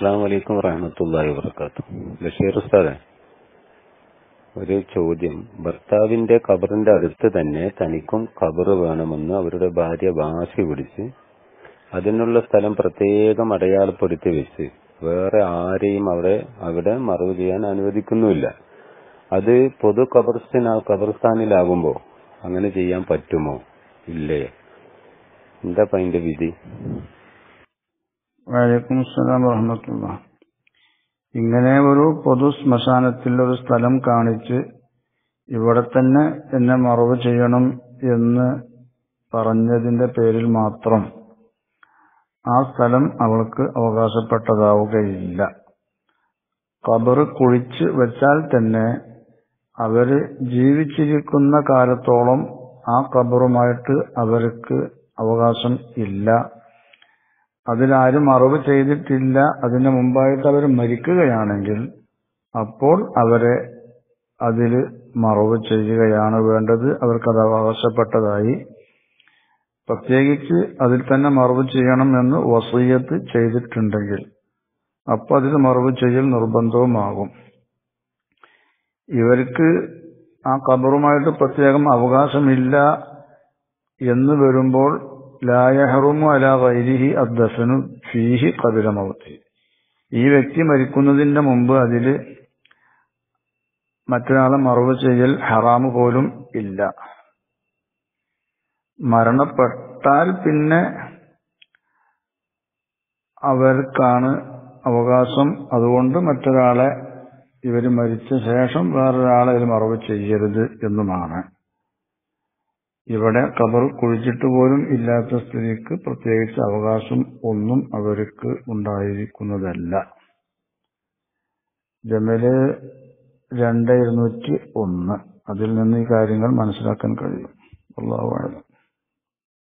അസ്സാം വലൈക്കും വറഹമത്തല്ലാഹി വബർക്കാത്തു ബഷീർ ഉസ്താദെ ഒരു ചോദ്യം ഭർത്താവിന്റെ ഖബറിന്റെ അടുത്ത് തന്നെ തനിക്കും ഖബർ വേണമെന്ന് അവരുടെ ഭാര്യ വാശി പിടിച്ച് അതിനുള്ള സ്ഥലം പ്രത്യേകം അടയാളപ്പെടുത്തി വെച്ച് വേറെ ആരെയും അവിടെ അവിടെ മറവ് ചെയ്യാൻ അനുവദിക്കുന്നുമില്ല അത് പൊതു ഖബർസ്ഥാന ഖബർസ്ഥാനിലാകുമ്പോ അങ്ങനെ ചെയ്യാൻ പറ്റുമോ ഇല്ലേ എന്താ അപ്പൊ അതിന്റെ വിധി വലൈക്കും അസ്സലാം വറഹമത്തുള്ള ഇങ്ങനെ ഒരു പൊതു ശ്മശാനത്തിൽ ഒരു സ്ഥലം കാണിച്ച് ഇവിടെ തന്നെ എന്നെ മറവ് ചെയ്യണം എന്ന് പറഞ്ഞതിന്റെ പേരിൽ മാത്രം ആ സ്ഥലം അവൾക്ക് അവകാശപ്പെട്ടതാവുകയില്ല ഖബർ കുഴിച്ച് വെച്ചാൽ തന്നെ അവര് ജീവിച്ചിരിക്കുന്ന കാലത്തോളം ആ ഖബറുമായിട്ട് അവർക്ക് അവകാശം ഇല്ല അതിലാരും അറിവ് ചെയ്തിട്ടില്ല അതിന് മുമ്പായിട്ട് അവർ മരിക്കുകയാണെങ്കിൽ അപ്പോൾ അവരെ അതിൽ മറവ് ചെയ്യുകയാണ് വേണ്ടത് അവർക്കത് അവകാശപ്പെട്ടതായി പ്രത്യേകിച്ച് അതിൽ തന്നെ മറവ് ചെയ്യണം എന്ന് വസീയത്ത് ചെയ്തിട്ടുണ്ടെങ്കിൽ അപ്പോൾ അതിൽ മറവ് ചെയ്യൽ നിർബന്ധവുമാകും ഇവർക്ക് ആ ഖബറുമായിട്ട് പ്രത്യേകം അവകാശമില്ല എന്ന് വരുമ്പോൾ ലായഹറുമു അല വൈരിഹി അദ്ദഫനു ഫീഹി കപിലമൗത്തി ഈ വ്യക്തി മരിക്കുന്നതിന്റെ മുമ്പ് അതിൽ മറ്റൊരാളെ മറവ് ചെയ്യൽ ഹറാമ് പോലും ഇല്ല മരണപ്പെട്ടാൽ പിന്നെ അവർക്കാണ് അവകാശം അതുകൊണ്ട് മറ്റൊരാളെ ഇവർ മരിച്ച ശേഷം വേറൊരാളെ ഇതിൽ മറവ് ചെയ്യരുത് എന്നുമാണ് ഇവിടെ ഖബർ കുഴിച്ചിട്ട് പോലും ഇല്ലാത്ത സ്ഥിതിക്ക് പ്രത്യേകിച്ച് അവകാശം ഒന്നും അവർക്ക് ഉണ്ടായിരിക്കുന്നതല്ല ജമല് രണ്ട് ഇരുന്നൂറ്റി ഒന്ന് അതിൽ നിന്ന് ഈ കാര്യങ്ങൾ മനസ്സിലാക്കാൻ കഴിയും അള്ളാഹു